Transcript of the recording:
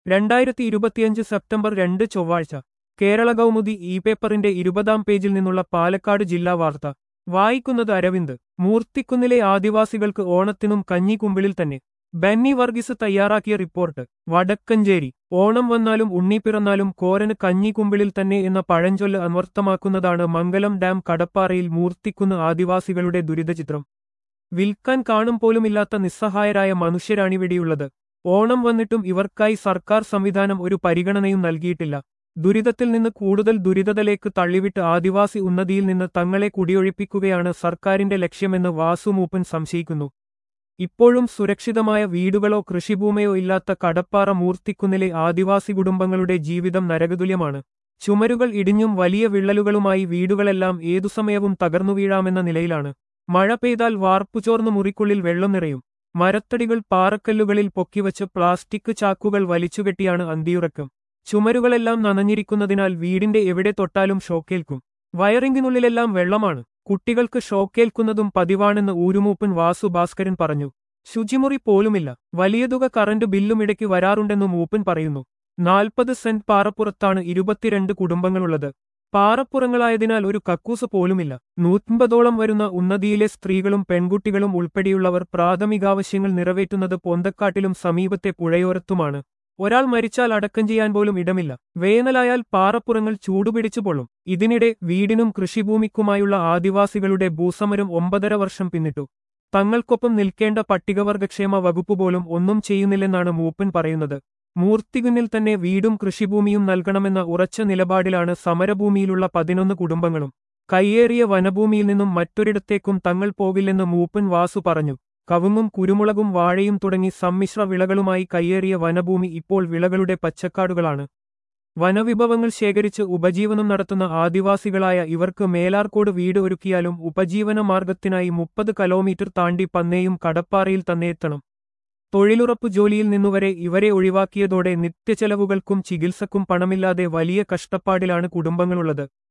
രണ്ടായിരത്തി ഇരുപത്തിയഞ്ച് സെപ്റ്റംബർ രണ്ട് ചൊവ്വാഴ്ച കേരള കൗമുദി ഇ പേപ്പറിന്റെ ഇരുപതാം പേജിൽ നിന്നുള്ള പാലക്കാട് ജില്ലാ വാർത്ത വായിക്കുന്നത് അരവിന്ദ് മൂർത്തിക്കുന്നിലെ ആദിവാസികൾക്ക് ഓണത്തിനും കഞ്ഞിക്കുമ്പിളിൽ തന്നെ ബെന്നി വർഗീസ് തയ്യാറാക്കിയ റിപ്പോർട്ട് വടക്കഞ്ചേരി ഓണം വന്നാലും ഉണ്ണിപ്പിറന്നാലും കോരന് കഞ്ഞിക്കുമ്പിളിൽ തന്നെ എന്ന പഴഞ്ചൊല്ല് അന്വർത്ഥമാക്കുന്നതാണ് മംഗലം ഡാം കടപ്പാറയിൽ മൂർത്തിക്കുന്ന് ആദിവാസികളുടെ ദുരിതചിത്രം വിൽക്കാൻ കാണും പോലുമില്ലാത്ത നിസ്സഹായരായ മനുഷ്യരാണിവിടെയുള്ളത് ഓണം വന്നിട്ടും ഇവർക്കായി സർക്കാർ സംവിധാനം ഒരു പരിഗണനയും നൽകിയിട്ടില്ല ദുരിതത്തിൽ നിന്ന് കൂടുതൽ ദുരിതത്തിലേക്ക് തള്ളിവിട്ട് ആദിവാസി ഉന്നതിയിൽ നിന്ന് തങ്ങളെ കുടിയൊഴിപ്പിക്കുകയാണ് സർക്കാരിന്റെ ലക്ഷ്യമെന്ന് വാസുമൂപ്പൻ സംശയിക്കുന്നു ഇപ്പോഴും സുരക്ഷിതമായ വീടുകളോ കൃഷിഭൂമിയോ ഇല്ലാത്ത കടപ്പാറ മൂർത്തിക്കുന്നിലെ ആദിവാസി കുടുംബങ്ങളുടെ ജീവിതം നരകതുല്യമാണ് ചുമരുകൾ ഇടിഞ്ഞും വലിയ വിള്ളലുകളുമായി വീടുകളെല്ലാം ഏതു സമയവും തകർന്നു വീഴാമെന്ന നിലയിലാണ് മഴ പെയ്താൽ വാർപ്പുചോർന്ന് മുറിക്കുള്ളിൽ വെള്ളം നിറയും മരത്തടികൾ പാറക്കല്ലുകളിൽ പൊക്കിവച്ച് പ്ലാസ്റ്റിക് ചാക്കുകൾ വലിച്ചുകെട്ടിയാണ് അന്തിയുറക്കം ചുമരുകളെല്ലാം നനഞ്ഞിരിക്കുന്നതിനാൽ വീടിന്റെ എവിടെ തൊട്ടാലും ഷോക്കേൽക്കും വയറിംഗിനുള്ളിലെല്ലാം വെള്ളമാണ് കുട്ടികൾക്ക് ഷോക്കേൽക്കുന്നതും പതിവാണെന്ന് ഊരുമൂപ്പൻ വാസു ഭാസ്കരൻ പറഞ്ഞു ശുചിമുറി പോലുമില്ല വലിയ തുക കറന്റ് ബില്ലും ഇടയ്ക്ക് വരാറുണ്ടെന്ന് മൂപ്പൻ പറയുന്നു നാൽപ്പത് സെന്റ് പാറപ്പുറത്താണ് ഇരുപത്തിരണ്ട് കുടുംബങ്ങളുള്ളത് പാറപ്പുറങ്ങളായതിനാൽ ഒരു കക്കൂസ് പോലുമില്ല നൂറ്റമ്പതോളം വരുന്ന ഉന്നതിയിലെ സ്ത്രീകളും പെൺകുട്ടികളും ഉൾപ്പെടെയുള്ളവർ പ്രാഥമികാവശ്യങ്ങൾ നിറവേറ്റുന്നത് പൊന്തക്കാട്ടിലും സമീപത്തെ പുഴയോരത്തുമാണ് ഒരാൾ മരിച്ചാൽ അടക്കം ചെയ്യാൻ പോലും ഇടമില്ല വേനലായാൽ പാറപ്പുറങ്ങൾ ചൂടുപിടിച്ചു പൊള്ളും ഇതിനിടെ വീടിനും കൃഷിഭൂമിക്കുമായുള്ള ആദിവാസികളുടെ ഭൂസമരം ഒമ്പതര വർഷം പിന്നിട്ടു തങ്ങൾക്കൊപ്പം നിൽക്കേണ്ട പട്ടികവർഗക്ഷേമ വകുപ്പ് പോലും ഒന്നും ചെയ്യുന്നില്ലെന്നാണ് മൂപ്പൻ പറയുന്നത് മൂർത്തികുന്നിൽ തന്നെ വീടും കൃഷിഭൂമിയും നൽകണമെന്ന ഉറച്ച നിലപാടിലാണ് സമരഭൂമിയിലുള്ള പതിനൊന്ന് കുടുംബങ്ങളും കയ്യേറിയ വനഭൂമിയിൽ നിന്നും മറ്റൊരിടത്തേക്കും തങ്ങൾ പോകില്ലെന്ന് മൂപ്പൻ വാസു പറഞ്ഞു കവുങ്ങും കുരുമുളകും വാഴയും തുടങ്ങി സമ്മിശ്ര വിളകളുമായി കയ്യേറിയ വനഭൂമി ഇപ്പോൾ വിളകളുടെ പച്ചക്കാടുകളാണ് വനവിഭവങ്ങൾ ശേഖരിച്ച് ഉപജീവനം നടത്തുന്ന ആദിവാസികളായ ഇവർക്ക് മേലാർക്കോട് വീട് ഒരുക്കിയാലും ഉപജീവന മാർഗത്തിനായി മുപ്പത് കിലോമീറ്റർ താണ്ടി പന്നേയും കടപ്പാറയിൽ തന്നെ എത്തണം തൊഴിലുറപ്പ് ജോലിയിൽ നിന്നുവരെ ഇവരെ ഒഴിവാക്കിയതോടെ നിത്യച്ചെലവുകൾക്കും ചികിത്സക്കും പണമില്ലാതെ വലിയ കഷ്ടപ്പാടിലാണ് കുടുംബങ്ങളുള്ളത്